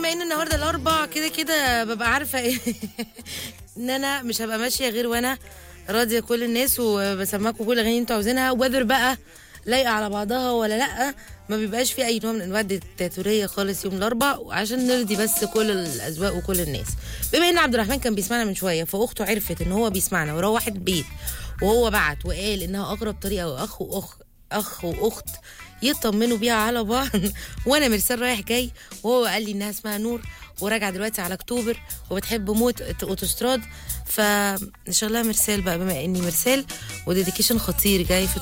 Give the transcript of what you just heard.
بما ان النهارده الاربع كده كده ببقى عارفه ايه ان انا مش هبقى ماشيه غير وانا راضيه كل الناس وبسمعكم كل الاغاني اللي انتوا عاوزينها وذر بقى لايقه على بعضها ولا لا ما بيبقاش في اي نوع من انواع الديكتاتوريه خالص يوم الاربع عشان نرضي بس كل الاذواق وكل الناس بما ان عبد الرحمن كان بيسمعنا من شويه فاخته عرفت ان هو بيسمعنا وروحت البيت وهو بعت وقال انها اقرب طريقه واخ واخ اخ واخت يطمنوا بيها على بعض وانا مرسال رايح جاي وهو قال لي انها اسمها نور وراجعه دلوقتي على اكتوبر وبتحب موت اوتوستراد فان شاء الله مرسال بقى بما اني مرسال وديديكيشن خطير جاي في